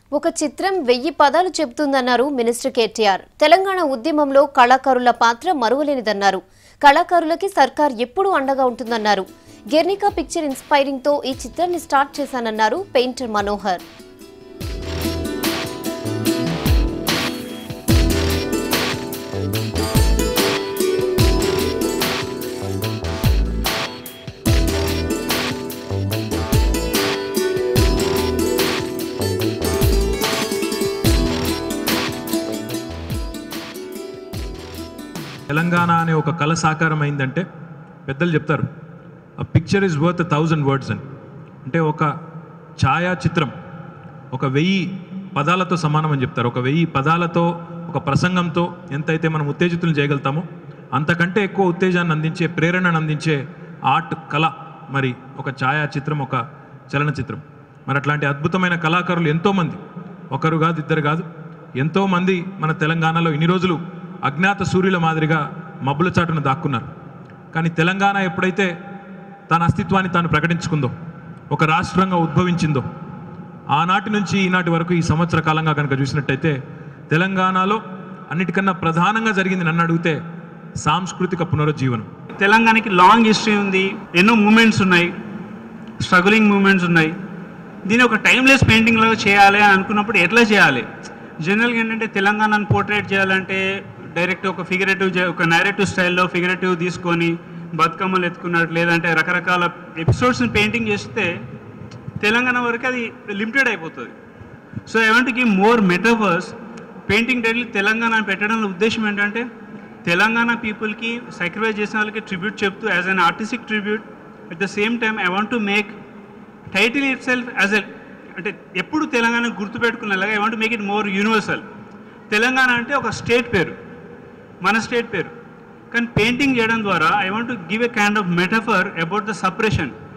ఒక చిత్రం వెయ్యి పదాలు చెబుతుందన్నారు మినిస్టర్ కేటీఆర్ తెలంగాణ ఉద్యమంలో కళాకారుల పాత్ర మరువలేనిదన్నారు కళాకారులకి సర్కార్ ఎప్పుడూ అండగా ఉంటుందన్నారు గెర్నికా పిక్చర్ ఇన్స్పైరింగ్ తో ఈ చిత్రాన్ని స్టార్ట్ చేశానన్నారు పెయింటర్ మనోహర్ తెలంగాణ అనే ఒక కళ సాకారం అయిందంటే పెద్దలు చెప్తారు ఆ picture is worth thousand words అని అంటే ఒక ఛాయాచిత్రం ఒక వెయ్యి పదాలతో సమానం అని చెప్తారు ఒక వెయ్యి పదాలతో ఒక ప్రసంగంతో ఎంతైతే మనం ఉత్తేజితులు చేయగలుగుతామో అంతకంటే ఎక్కువ ఉత్తేజాన్ని అందించే ప్రేరణను అందించే ఆర్ట్ కళ మరి ఒక ఛాయాచిత్రం ఒక చలనచిత్రం మరి అట్లాంటి అద్భుతమైన కళాకారులు ఎంతోమంది ఒకరు కాదు ఇద్దరు కాదు ఎంతోమంది మన తెలంగాణలో ఇన్ని రోజులు అజ్ఞాత సూర్యుల మాదిరిగా మబ్బుల చాటున దాక్కున్నారు కానీ తెలంగాణ ఎప్పుడైతే తన అస్తిత్వాన్ని తాను ప్రకటించుకుందో ఒక రాష్ట్రంగా ఉద్భవించిందో ఆనాటి నుంచి ఈనాటి వరకు ఈ సంవత్సర కాలంగా కనుక చూసినట్టయితే తెలంగాణలో అన్నిటికన్నా ప్రధానంగా జరిగింది నన్ను అడిగితే సాంస్కృతిక పునరుజ్జీవనం తెలంగాణకి లాంగ్ హిస్టరీ ఉంది ఎన్నో మూమెంట్స్ ఉన్నాయి స్ట్రగులింగ్ మూమెంట్స్ ఉన్నాయి దీన్ని ఒక టైమ్లెస్ పెయింటింగ్ లాగా చేయాలి అని అనుకున్నప్పుడు ఎట్లా చేయాలి జనరల్గా ఏంటంటే తెలంగాణను పోర్ట్రేట్ చేయాలంటే డైరెక్ట్ ఒక ఫిగరేటివ్ ఒక నేరేటివ్ స్టైల్లో ఫిగరేటివ్ తీసుకొని బతుకమ్మలు ఎత్తుకున్నట్టు లేదంటే రకరకాల ఎపిసోడ్స్ని పెయింటింగ్ చేస్తే తెలంగాణ వరకు అది లిమిటెడ్ అయిపోతుంది so I want give more metaverse painting title Telangana అని పెట్టడంలో ఉద్దేశం ఏంటంటే తెలంగాణ పీపుల్కి సాక్రిఫైస్ చేసిన వాళ్ళకి ట్రిబ్యూట్ చెప్తూ as an artistic tribute at the same time I want to make title itself as a అంటే ఎప్పుడు తెలంగాణ గుర్తుపెట్టుకునేలాగా I want make it more universal Telangana అంటే ఒక స్టేట్ పేరు మన స్టేట్ పేరు కానీ పెయింటింగ్ చేయడం ద్వారా I want give a kind of metaphor about the separation